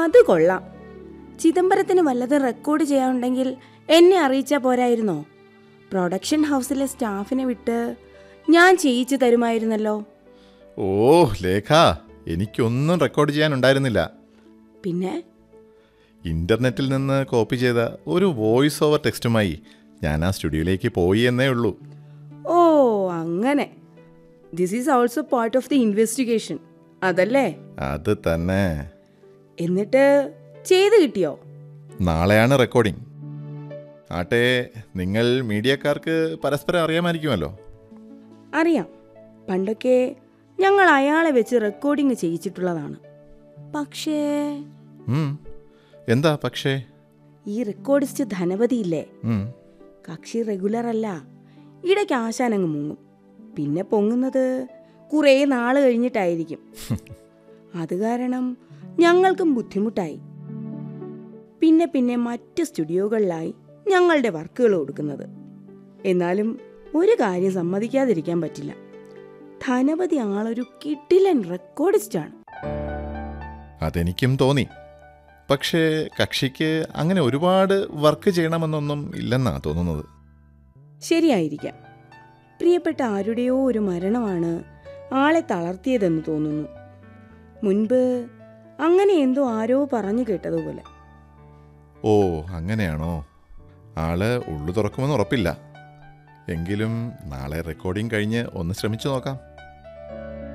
അത് കൊള്ളാം ചിദംബരത്തിന് വല്ലതും റെക്കോർഡ് ചെയ്യാനുണ്ടെങ്കിൽ എന്നെ അറിയിച്ചാൽ പോരായിരുന്നോ പ്രൊഡക്ഷൻ ഹൗസിലെ സ്റ്റാഫിനെ വിട്ട് ഞാൻ ചെയ്യിച്ചു തരുമായിരുന്നല്ലോ ഓ ലേഖ എനിക്കൊന്നും റെക്കോർഡ് ചെയ്യാനുണ്ടായിരുന്നില്ല പിന്നെ ഇന്റർനെറ്റിൽ നിന്ന് കോപ്പി ചെയ്ത ഒരു വോയിസ് ഓവർ ടെക്സ്റ്റുമായി ഞാൻ ആ സ്റ്റുഡിയോയിലേക്ക് പോയി എന്നേ ഉള്ളൂ ഓ അങ്ങനെ this is also part of the investigation അതല്ലേ അത് തന്നെ എന്നിട്ട് ചെയ്ത് കിട്ടിയോ നാളെയാണ് റെക്കോർഡിംഗ് ആട്ടെ നിങ്ങൾ മീഡിയക്കാർക്ക് പരസ്പരം അറിയാമായിരിക്കുമല്ലോ അറിയാം പണ്ടൊക്കെ ഞങ്ങൾ അയാളെ വെച്ച് റെക്കോർഡിംഗ് ചെയ്യിച്ചിട്ടുള്ളതാണ് പക്ഷേ ഉം. എന്താ പക്ഷേ ഈ റെക്കോർഡിസ്റ്റ് ധനപതിയില്ലേ ഉം. കക്ഷി റെഗുലർ അല്ല ഇടയ്ക്ക് ആശാനങ്ങ് മുങ്ങും പിന്നെ പൊങ്ങുന്നത് കുറേ നാള് കഴിഞ്ഞിട്ടായിരിക്കും അത് കാരണം ഞങ്ങൾക്കും ബുദ്ധിമുട്ടായി പിന്നെ പിന്നെ മറ്റ് സ്റ്റുഡിയോകളിലായി ഞങ്ങളുടെ വർക്കുകൾ കൊടുക്കുന്നത് എന്നാലും ഒരു കാര്യം സമ്മതിക്കാതിരിക്കാൻ പറ്റില്ല ധനപതി ആളൊരു കിട്ടിലൻ റെക്കോർഡിസ്റ്റാണ് അതെനിക്കും തോന്നി പക്ഷേ കക്ഷിക്ക് അങ്ങനെ ഒരുപാട് വർക്ക് ചെയ്യണമെന്നൊന്നും ഇല്ലെന്നാ തോന്നുന്നത് ശരിയായിരിക്കാം പ്രിയപ്പെട്ട ആരുടെയോ ഒരു മരണമാണ് ആളെ തളർത്തിയതെന്ന് തോന്നുന്നു മുൻപ് അങ്ങനെ എന്തോ ആരോ പറഞ്ഞു കേട്ടതുപോലെ ഓ അങ്ങനെയാണോ ആള് ഉള്ളു തുറക്കുമെന്ന് ഉറപ്പില്ല എങ്കിലും നാളെ റെക്കോർഡിംഗ് കഴിഞ്ഞ് ഒന്ന് ശ്രമിച്ചു നോക്കാം